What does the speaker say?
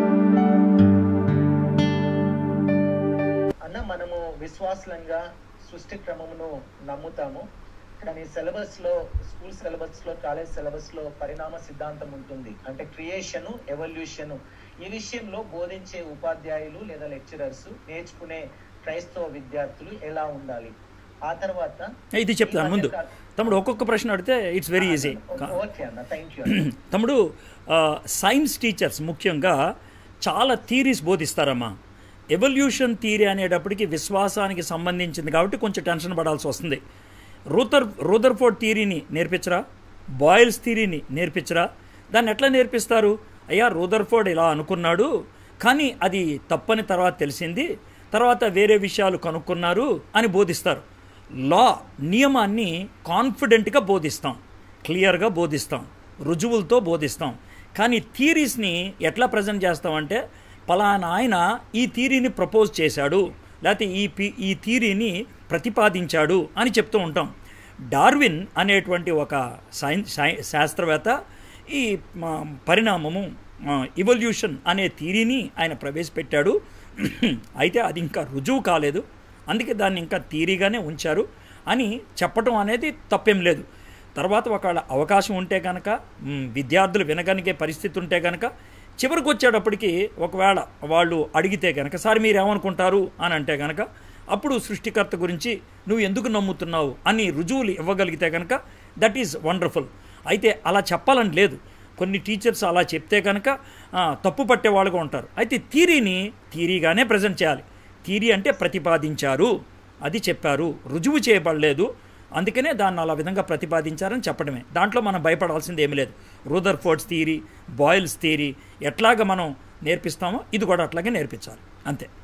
అన్న మనము విశ్వాసంగా సృష్టి క్రమమును నమ్ముతాము కానీ సిలబస్ లో స్కూల్ సిలబస్ లో కాలేజ్ సిలబస్ లో పరిణామ సిద్ధాంతం ఉంటుంది అంటే క్రియేషన్ ఎవల్యూషన్ ఈ విషయంలో బోధించే ఉపాధ్యాయులు లేదా లెక్చరర్స్ నేర్చుకునే క్రైస్తవ విద్యార్థులు ఎలా ఉండాలి ఆ తర్వాత ఇది చెప్తాను ముందు తమ్ముడు ఒక్కొక్క ప్రశ్న అడిగితే ఇట్స్ వెరీ ఈజీ ఓకే అన్న థ్యాంక్ యూ తమ్ముడు ఆ, సైన్స్ టీచర్స్ ముఖ్యంగా చాలా థీరీస్ బోధిస్తారమ్మా ఎవల్యూషన్ థీరీ అనేటప్పటికి విశ్వాసానికి సంబంధించింది కాబట్టి కొంచెం టెన్షన్ పడాల్సి వస్తుంది రూథర్ రూదర్ఫోర్డ్ థీరీని నేర్పించరా బాయిల్స్ థీరీని నేర్పించరా దాన్ని ఎట్లా నేర్పిస్తారు అయ్యా రూదర్ఫోర్డ్ ఇలా అనుకున్నాడు కానీ అది తప్పని తర్వాత తెలిసింది తర్వాత వేరే విషయాలు కనుక్కున్నారు అని బోధిస్తారు లా నియమాన్ని కాన్ఫిడెంట్గా బోధిస్తాం క్లియర్గా బోధిస్తాం రుజువులతో బోధిస్తాం కానీ థీరీస్ని ఎట్లా ప్రజెంట్ చేస్తామంటే పలానా ఆయన ఈ థీరీని ప్రపోజ్ చేశాడు లేకపోతే ఈ పి ఈ థీరీని ప్రతిపాదించాడు అని చెప్తూ ఉంటాం డార్విన్ అనేటువంటి ఒక సైన్స్ సై శాస్త్రవేత్త ఈ మా, పరిణామము ఇవల్యూషన్ అనే థీరీని ఆయన ప్రవేశపెట్టాడు అయితే అది ఇంకా రుజువు కాలేదు అందుకే దాన్ని ఇంకా థీరీగానే ఉంచారు అని చెప్పటం అనేది తప్పేం లేదు తర్వాత ఒకవేళ అవకాశం ఉంటే కనుక మ్, విద్యార్థులు వినగలిగే పరిస్థితి ఉంటే కనుక చివరికి వచ్చేటప్పటికి ఒకవేళ వాళ్ళు అడిగితే కనుక సార్ మీరు ఏమనుకుంటారు అని అంటే కనుక అప్పుడు సృష్టికర్త గురించి నువ్వు ఎందుకు నమ్ముతున్నావు అని రుజువులు ఇవ్వగలిగితే కనుక దట్ ఈజ్ వండర్ఫుల్ అయితే అలా చెప్పాలని లేదు కొన్ని టీచర్స్ అలా చెప్తే కనుక ఆ, తప్పు పట్టే వాళ్ళుగా ఉంటారు అయితే థీరీని థీరీగానే ప్రజెంట్ చేయాలి థీరీ అంటే ప్రతిపాదించారు అది చెప్పారు రుజువు చేయబడలేదు అందుకనే దాన్ని అలా విధంగా ప్రతిపాదించారని చెప్పడమే దాంట్లో మనం భయపడాల్సింది ఏమీ లేదు Rutherford's theory Boyle's theory ఎట్లాగ మనం నేర్పిస్తామో ఇది కూడా అట్లాగే నేర్పించాలి అంతే